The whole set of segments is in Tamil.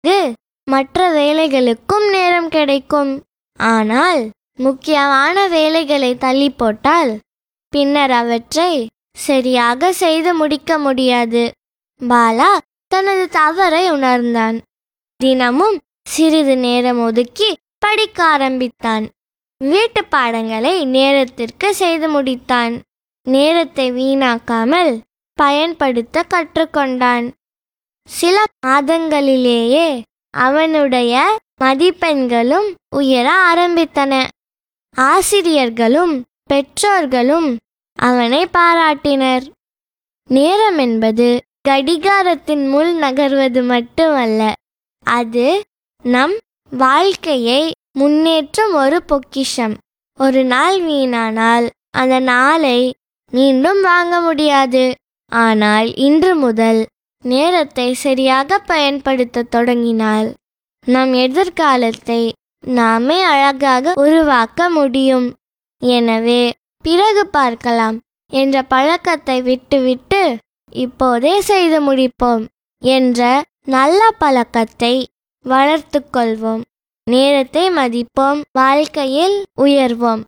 பிறகு மற்ற வேலைகளுக்கும் நேரம் கிடைக்கும் ஆனால் முக்கியமான வேலைகளை தள்ளி போட்டால் பின்னர் அவற்றை சரியாக செய்து முடிக்க முடியாது பாலா தனது தவறை உணர்ந்தான் தினமும் சிறிது நேரம் ஒதுக்கி படிக்க ஆரம்பித்தான் வீட்டு பாடங்களை நேரத்திற்கு செய்து முடித்தான் நேரத்தை வீணாக்காமல் பயன்படுத்த கற்றுக்கொண்டான் சில மாதங்களிலேயே அவனுடைய மதிப்பெண்களும் உயர ஆரம்பித்தன ஆசிரியர்களும் பெற்றோர்களும் அவனை பாராட்டினர் நேரம் என்பது கடிகாரத்தின் முள் நகர்வது மட்டுமல்ல அது நம் வாழ்க்கையை முன்னேற்றும் ஒரு பொக்கிஷம் ஒரு நாள் வீணானால் அந்த நாளை மீண்டும் வாங்க முடியாது ஆனால் இன்று முதல் நேரத்தை சரியாக பயன்படுத்த தொடங்கினால் நம் எதிர்காலத்தை நாமே அழகாக உருவாக்க முடியும் எனவே பிறகு பார்க்கலாம் என்ற பழக்கத்தை விட்டுவிட்டு இப்போதே செய்து முடிப்போம் என்ற நல்ல பழக்கத்தை வளர்த்துக் கொள்வோம் நேரத்தை மதிப்போம் வாழ்க்கையில் உயர்வோம்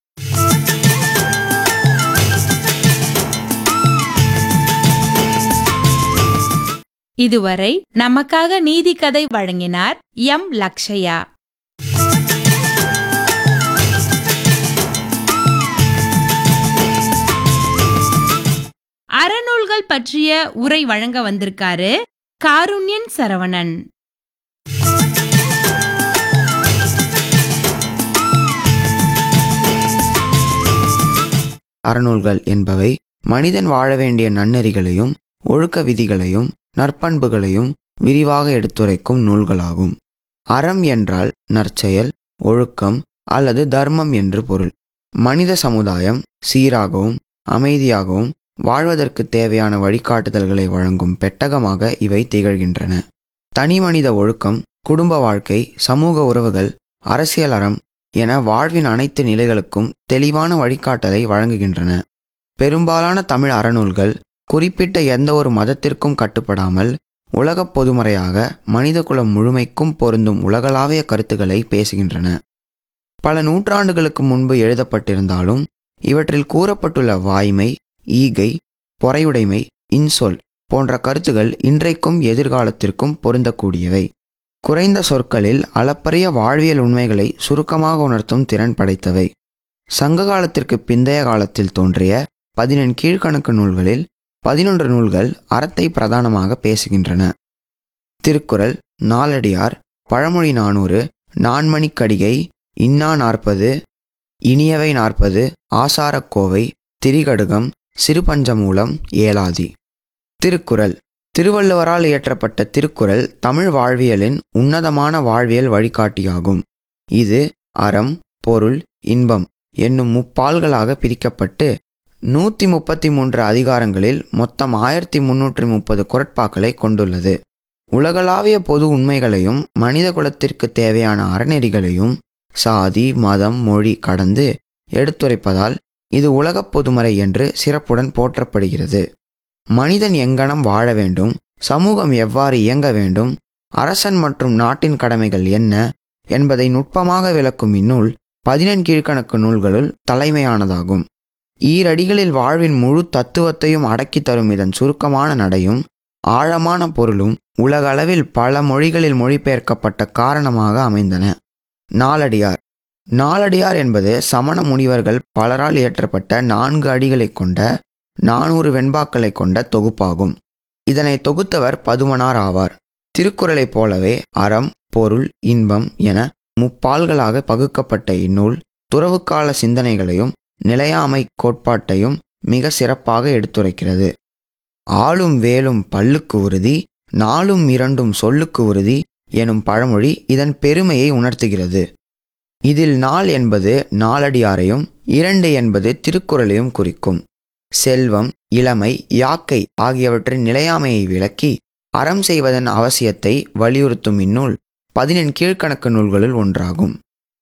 இதுவரை நமக்காக நீதி கதை வழங்கினார் எம் லக்ஷயா அறநூல்கள் பற்றிய உரை வழங்க வந்திருக்காரு காருண்யன் சரவணன் அறநூல்கள் என்பவை மனிதன் வாழ வேண்டிய நன்னெறிகளையும் ஒழுக்க விதிகளையும் நற்பண்புகளையும் விரிவாக எடுத்துரைக்கும் நூல்களாகும் அறம் என்றால் நற்செயல் ஒழுக்கம் அல்லது தர்மம் என்று பொருள் மனித சமுதாயம் சீராகவும் அமைதியாகவும் வாழ்வதற்கு தேவையான வழிகாட்டுதல்களை வழங்கும் பெட்டகமாக இவை திகழ்கின்றன தனிமனித ஒழுக்கம் குடும்ப வாழ்க்கை சமூக உறவுகள் அரசியல் அறம் என வாழ்வின் அனைத்து நிலைகளுக்கும் தெளிவான வழிகாட்டலை வழங்குகின்றன பெரும்பாலான தமிழ் அறநூல்கள் குறிப்பிட்ட எந்த ஒரு மதத்திற்கும் கட்டுப்படாமல் உலகப் பொதுமறையாக மனிதகுலம் முழுமைக்கும் பொருந்தும் உலகளாவிய கருத்துக்களை பேசுகின்றன பல நூற்றாண்டுகளுக்கு முன்பு எழுதப்பட்டிருந்தாலும் இவற்றில் கூறப்பட்டுள்ள வாய்மை ஈகை பொறையுடைமை இன்சொல் போன்ற கருத்துகள் இன்றைக்கும் எதிர்காலத்திற்கும் பொருந்தக்கூடியவை குறைந்த சொற்களில் அளப்பரிய வாழ்வியல் உண்மைகளை சுருக்கமாக உணர்த்தும் திறன் படைத்தவை சங்க காலத்திற்கு பிந்தைய காலத்தில் தோன்றிய பதினெண் கீழ்க்கணக்கு நூல்களில் பதினொன்று நூல்கள் அறத்தை பிரதானமாக பேசுகின்றன திருக்குறள் நாலடியார் பழமொழி நானூறு நான்மணிக்கடிகை இன்னா நாற்பது இனியவை நாற்பது ஆசாரக்கோவை திரிகடுகம் சிறுபஞ்சமூலம் ஏலாதி திருக்குறள் திருவள்ளுவரால் இயற்றப்பட்ட திருக்குறள் தமிழ் வாழ்வியலின் உன்னதமான வாழ்வியல் வழிகாட்டியாகும் இது அறம் பொருள் இன்பம் என்னும் முப்பால்களாக பிரிக்கப்பட்டு நூற்றி முப்பத்தி மூன்று அதிகாரங்களில் மொத்தம் ஆயிரத்தி முன்னூற்றி முப்பது குரட்பாக்களை கொண்டுள்ளது உலகளாவிய பொது உண்மைகளையும் மனித குலத்திற்கு தேவையான அறநெறிகளையும் சாதி மதம் மொழி கடந்து எடுத்துரைப்பதால் இது உலகப் பொதுமறை என்று சிறப்புடன் போற்றப்படுகிறது மனிதன் எங்கனம் வாழ வேண்டும் சமூகம் எவ்வாறு இயங்க வேண்டும் அரசன் மற்றும் நாட்டின் கடமைகள் என்ன என்பதை நுட்பமாக விளக்கும் இந்நூல் பதினெண் கீழ்க்கணக்கு நூல்களுள் தலைமையானதாகும் ஈரடிகளில் வாழ்வின் முழு தத்துவத்தையும் அடக்கித் தரும் இதன் சுருக்கமான நடையும் ஆழமான பொருளும் உலகளவில் பல மொழிகளில் மொழிபெயர்க்கப்பட்ட காரணமாக அமைந்தன நாலடியார் நாலடியார் என்பது சமண முனிவர்கள் பலரால் இயற்றப்பட்ட நான்கு அடிகளைக் கொண்ட நானூறு வெண்பாக்களைக் கொண்ட தொகுப்பாகும் இதனை தொகுத்தவர் பதுமனார் ஆவார் திருக்குறளைப் போலவே அறம் பொருள் இன்பம் என முப்பால்களாக பகுக்கப்பட்ட இந்நூல் துறவுக்கால சிந்தனைகளையும் நிலையாமை கோட்பாட்டையும் மிக சிறப்பாக எடுத்துரைக்கிறது ஆளும் வேலும் பல்லுக்கு உறுதி நாளும் இரண்டும் சொல்லுக்கு உறுதி எனும் பழமொழி இதன் பெருமையை உணர்த்துகிறது இதில் நாள் என்பது நாலடியாரையும் இரண்டு என்பது திருக்குறளையும் குறிக்கும் செல்வம் இளமை யாக்கை ஆகியவற்றின் நிலையாமையை விளக்கி அறம் செய்வதன் அவசியத்தை வலியுறுத்தும் இந்நூல் பதினெண் கீழ்க்கணக்கு நூல்களுள் ஒன்றாகும்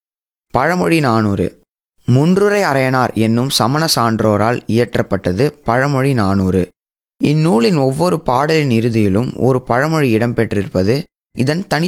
பழமொழி நானூறு முன்றுரை அரையனார் என்னும் சமண சான்றோரால் இயற்றப்பட்டது பழமொழி நானூறு இந்நூலின் ஒவ்வொரு பாடலின் இறுதியிலும் ஒரு பழமொழி இடம்பெற்றிருப்பது இதன் தனி